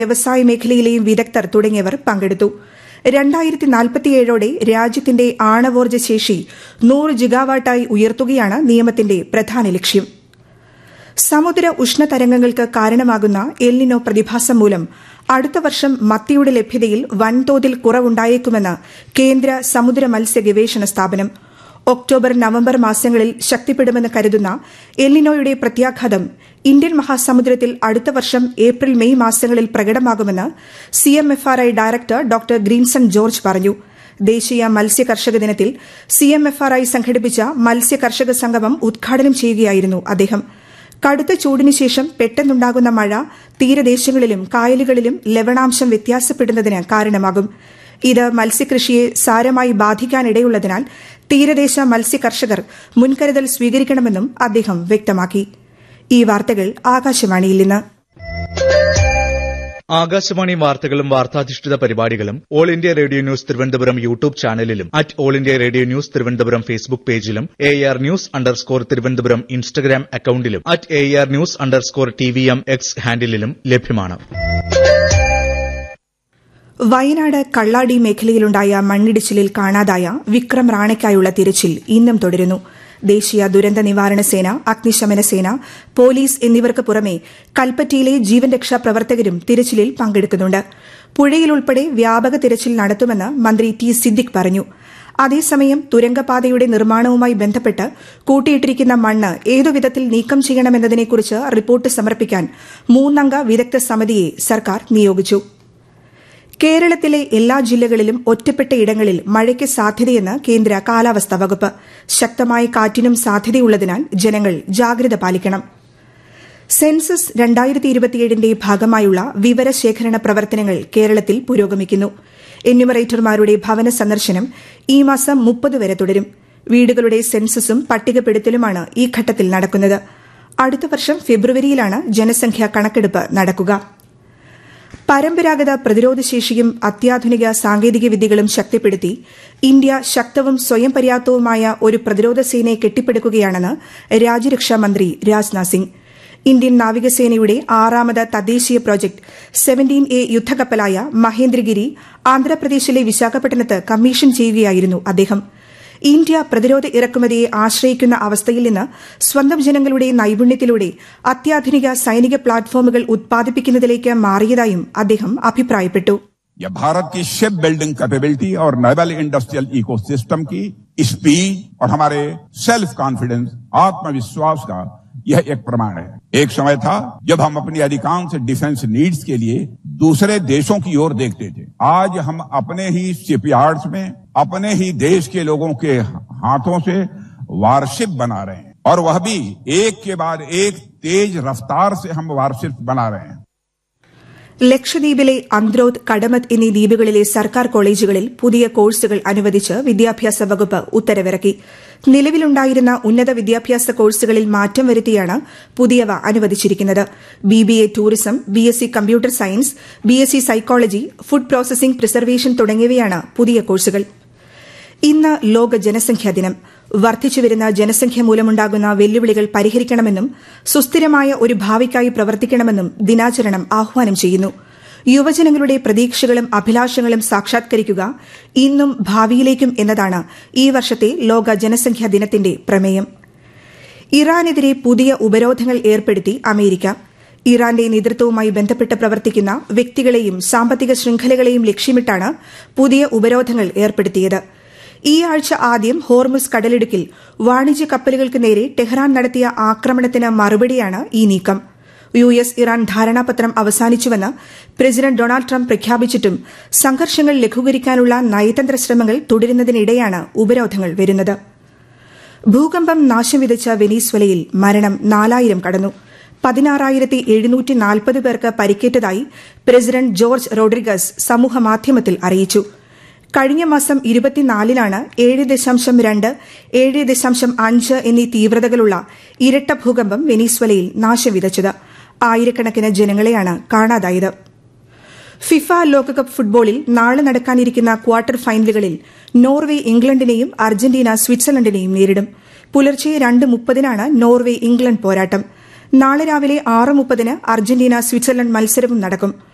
വ്യവസായ മേഖലയിലെയും വിദഗ്ധർ തുടങ്ങിയവർ പങ്കെടുത്തു രണ്ടായിരത്തി നാൽപ്പത്തിയേഴോടെ രാജ്യത്തിന്റെ ആണവോർജ്ജ ശേഷി നൂറ് ജിഗാവാട്ടായി ഉയർത്തുകയാണ് നിയമത്തിന്റെ പ്രധാന ലക്ഷ്യം സമുദ്ര ഉഷ്ണതരംഗങ്ങൾക്ക് കാരണമാകുന്ന എൽനിനോ പ്രതിഭാസം മൂലം അടുത്ത വർഷം മത്തിയുടെ ലഭ്യതയിൽ വൻതോതിൽ കുറവുണ്ടായേക്കുമെന്ന് കേന്ദ്ര സമുദ്ര മത്സ്യ ഗവേഷണ സ്ഥാപനം ഒക്ടോബർ നവംബർ മാസങ്ങളിൽ ശക്തിപ്പെടുമെന്ന് കരുതുന്ന എൽനിനോയുടെ പ്രത്യാഘാതം ഇന്ത്യൻ മഹാസമുദ്രത്തിൽ അടുത്ത വർഷം ഏപ്രിൽ മെയ് മാസങ്ങളിൽ പ്രകടമാകുമെന്ന് CMFRI director doctor Grinson George പറഞ്ഞു ദേശീയ മത്സ്യ കർഷക ദിനത്തിൽ സിഎംഎഫ്ആർഐ സംഘടിപ്പിച്ച മത്സ്യ കർഷക സംഗമം ഉദ്ഘാടനം ചെയ്യുകയായിരുന്നു അദ്ദേഹം കടുത്ത ചൂടിന് ശേഷം പെട്ടെന്നുണ്ടാകുന്ന മഴ തീരദേശങ്ങളിലും കായലുകളിലും ലവണാംശം വ്യത്യാസപ്പെടുന്നതിന് കാരണമാകും ഇത് മത്സ്യകൃഷിയെ സാരമായി ബാധിക്കാനിടയുള്ളതിനാൽ തീരദേശ മത്സ്യ കർഷകർ മുൻകരുതൽ സ്വീകരിക്കണമെന്നും അദ്ദേഹം വ്യക്തമാക്കി ഈ വാർത്തകൾ ആകാശവാണിയിൽ നിന്ന് ആകാശവാണി വാർത്തകളും വാർത്താധിഷ്ഠിത പരിപാടികളും all India radio news Thiruvananthapuram YouTube ചാനലിലും at all India radio news Thiruvananthapuram Facebook പേജിലും A R news underscore Thiruvananthapuram Instagram അക്കൌണ്ടിലും at A R news underscore T V M X ഹാൻഡിലും ലഭ്യമാണ് വയനാട് കള്ളാടി മേഖലയിലുണ്ടായ മണ്ണിടിച്ചിലിൽ കാണാതായ വിക്രം റാണയ്ക്കായുള്ള തിരച്ചിൽ ഇന്നും തുടരുന്നു ദേശീയ ദുരന്ത നിവാരണ സേന അഗ്നിശമന സേന പോലീസ് എന്നിവർക്ക് പുറമെ കൽപ്പറ്റയിലെ ജീവൻ രക്ഷാ പ്രവർത്തകരും തിരച്ചിലിൽ പങ്കെടുക്കുന്നുണ്ട് പുഴയിലുൾപ്പെടെ വ്യാപക തിരച്ചിൽ നടത്തുമെന്ന് മന്ത്രി ടി സിദ്ദിഖ് പറഞ്ഞു അതേസമയം തുരങ്കപാതയുടെ നിർമ്മാണവുമായി ബന്ധപ്പെട്ട് കൂട്ടിയിട്ടിരിക്കുന്ന മണ്ണ് ഏതുവിധത്തിൽ നീക്കം ചെയ്യണമെന്നതിനെക്കുറിച്ച് റിപ്പോർട്ട് സമർപ്പിക്കാൻ മൂന്നംഗ വിദഗ്ധ സമിതിയെ സർക്കാർ നിയോഗിച്ചു കേരളത്തിലെ എല്ലാ ജില്ലകളിലും ഒറ്റപ്പെട്ട ഇടങ്ങളിൽ മഴയ്ക്ക് സാധ്യതയെന്ന് കേന്ദ്ര കാലാവസ്ഥാ വകുപ്പ് ശക്തമായ കാറ്റിനും സാധ്യതയുള്ളതിനാൽ ജനങ്ങൾ ജാഗ്രത പാലിക്കണം സെൻസസ് രണ്ടായിരത്തി ഇരുപത്തിയേഴിന്റെ ഭാഗമായുള്ള വിവരശേഖരണ പ്രവർത്തനങ്ങൾ കേരളത്തിൽ പുരോഗമിക്കുന്നു എന്യൂമറേറ്റർമാരുടെ ഭവന സന്ദർശനം ഈ മാസം മുപ്പത് വരെ തുടരും വീടുകളുടെ സെൻസസും പട്ടികപ്പെടുത്തലുമാണ് ഈ ഘട്ടത്തിൽ നടക്കുന്നത് അടുത്ത വർഷം ഫെബ്രുവരിയിലാണ് ജനസംഖ്യാ കണക്കെടുപ്പ് നടക്കുക പരമ്പരാഗത പ്രതിരോധശേഷിയും അത്യാധുനിക സാങ്കേതിക വിദ്യകളും ശക്തിപ്പെടുത്തി ഇന്ത്യ ശക്തവും സ്വയം പര്യാപ്തവുമായ ഒരു പ്രതിരോധ സേനയെ കെട്ടിപ്പടുക്കുകയാണെന്ന് രാജ്യരക്ഷാമന്ത്രി രാജ്നാഥ് സിംഗ് ഇന്ത്യൻ നാവികസേനയുടെ ആറാമത് തദ്ദേശീയ പ്രോജക്ട് സെവന്റീൻ എ യുദ്ധക്കപ്പലായ മഹേന്ദ്രഗിരി ആന്ധ്രാപ്രദേശിലെ വിശാഖപട്ടണത്ത് കമ്മീഷൻ ചെയ്യുകയായിരുന്നു അദ്ദേഹം ഇന്ത്യ പ്രതിരോധ ഇറക്കുമതിയെ ആശ്രയിക്കുന്ന അവസ്ഥയിൽ നിന്ന് സ്വന്തം ജനങ്ങളുടെ നൈപുണ്യത്തിലൂടെ അത്യാധുനിക സൈനിക പ്ലാറ്റ്ഫോമുകൾ ഉത്പാദിപ്പിക്കുന്നതിലേക്ക് മാറിയതായും അദ്ദേഹം അഭിപ്രായപ്പെട്ടു यह भारत की शिप बिल्डिंग कैपेबिलिटी और नेवल इंडस्ट्रियल इकोसिस्टम की स्पीड और हमारे सेल्फ कॉन्फिडेंस आत्मविश्वास का यह एक प्रमाण है एक समय था जब हम अपनी अधिकांश डिफेंस नीड्स के लिए दूसरे देशों की ओर देखते थे आज हम अपने ही शिपयार्ड्स में अपने ही देश के लोगों के हाथों से वारशिप बना रहे हैं और वह भी एक के बाद एक तेज रफ्तार से हम वारशिप बना रहे हैं ലക്ഷദ്വീപിലെ അന്ത്രോത്ത് കടമത്ത് എന്നീ ദ്വീപുകളിലെ സർക്കാർ കോളേജുകളിൽ പുതിയ കോഴ്സുകൾ അനുവദിച്ച് വിദ്യാഭ്യാസ വകുപ്പ് ഉത്തരവിറക്കി നിലവിലുണ്ടായിരുന്ന ഉന്നത വിദ്യാഭ്യാസ കോഴ്സുകളിൽ മാറ്റം വരുത്തിയാണ് പുതിയവ അനുവദിച്ചിരിക്കുന്നത് BBA tourism BSc computer science BSc psychology food processing preservation തുടങ്ങിയവയാണ് പുതിയ കോഴ്സുകൾ ഇന്ന് ലോക ജനസംഖ്യാ ദിനം വർദ്ധിച്ചുവരുന്ന ജനസംഖ്യ മൂലമുണ്ടാകുന്ന വെല്ലുവിളികൾ പരിഹരിക്കണമെന്നും സുസ്ഥിരമായ ഒരു ഭാവിക്കായി പ്രവർത്തിക്കണമെന്നും ദിനാചരണം ആഹ്വാനം ചെയ്യുന്നു യുവജനങ്ങളുടെ പ്രതീക്ഷകളും അഭിലാഷങ്ങളും സാക്ഷാത്കരിക്കുക ഇന്നും ഭാവിയിലേക്കും എന്നതാണ് ഈ വർഷത്തെ ലോക ജനസംഖ്യാ ദിനത്തിന്റെ പ്രമേയം ഇറാനെതിരെ പുതിയ ഉപരോധങ്ങൾ ഏർപ്പെടുത്തി അമേരിക്ക ഇറാന്റെ നേതൃത്വവുമായി ബന്ധപ്പെട്ട് പ്രവർത്തിക്കുന്ന വ്യക്തികളെയും സാമ്പത്തിക ശൃംഖലകളെയും ലക്ഷ്യമിട്ടാണ് പുതിയ ഉപരോധങ്ങൾ ഏർപ്പെടുത്തിയത് ഈ ആഴ്ച ആദ്യം ഹോർമുസ് കടലിടുക്കിൽ വാണിജ്യ കപ്പലുകൾക്ക് നേരെ ടെഹ്റാൻ നടത്തിയ ആക്രമണത്തിന് മറുപടിയാണ് ഈ നീക്കം യു എസ് ഇറാൻ ധാരണാപത്രം അവസാനിച്ചുവെന്ന് പ്രസിഡന്റ് ഡൊണാൾഡ് ട്രംപ് പ്രഖ്യാപിച്ചിട്ടും സംഘർഷങ്ങൾ ലഘൂകരിക്കാനുള്ള നയതന്ത്ര ശ്രമങ്ങൾ തുടരുന്നതിനിടെയാണ് ഉപരോധങ്ങൾ വരുന്നത് ഭൂകമ്പം നാശം വിതച്ച വെനീസ്വലയിൽ മരണം നാലായിരം കടന്നു പതിനാറായിരത്തി എഴുന്നൂറ്റി നാൽപ്പത് പേർക്ക് പരിക്കേറ്റതായി പ്രസിഡന്റ് ജോർജ് റോഡ്രിഗസ് സമൂഹമാധ്യമത്തിൽ അറിയിച്ചു കഴിഞ്ഞ മാസം ഇരുപത്തിനാലിനാണ് ഏഴ് ദശാംശം രണ്ട് ഏഴ് ദശാംശം അഞ്ച് എന്നീ തീവ്രതകളുള്ള ഇരട്ട ഭൂകമ്പം വെനീസ്വലയിൽ നാശം വിതച്ചത് ആയിരക്കണക്കിന് ജനങ്ങളെയാണ് കാണാതായത് ഫിഫ ലോകകപ്പ് ഫുട്ബോളിൽ നാളെ നടക്കാനിരിക്കുന്ന ക്വാർട്ടർ ഫൈനലുകളിൽ നോർവെ ഇംഗ്ലണ്ടിനെയും അർജന്റീന സ്വിറ്റ്സർലൻഡിനെയും നേരിടും പുലർച്ചെ രണ്ട് മുപ്പതിനാണ് നോർവെ ഇംഗ്ലണ്ട് പോരാട്ടം നാളെ രാവിലെ ആറ് മുപ്പതിന് അർജന്റീന സ്വിറ്റ്സർലൻഡ് മത്സരവും നടക്കും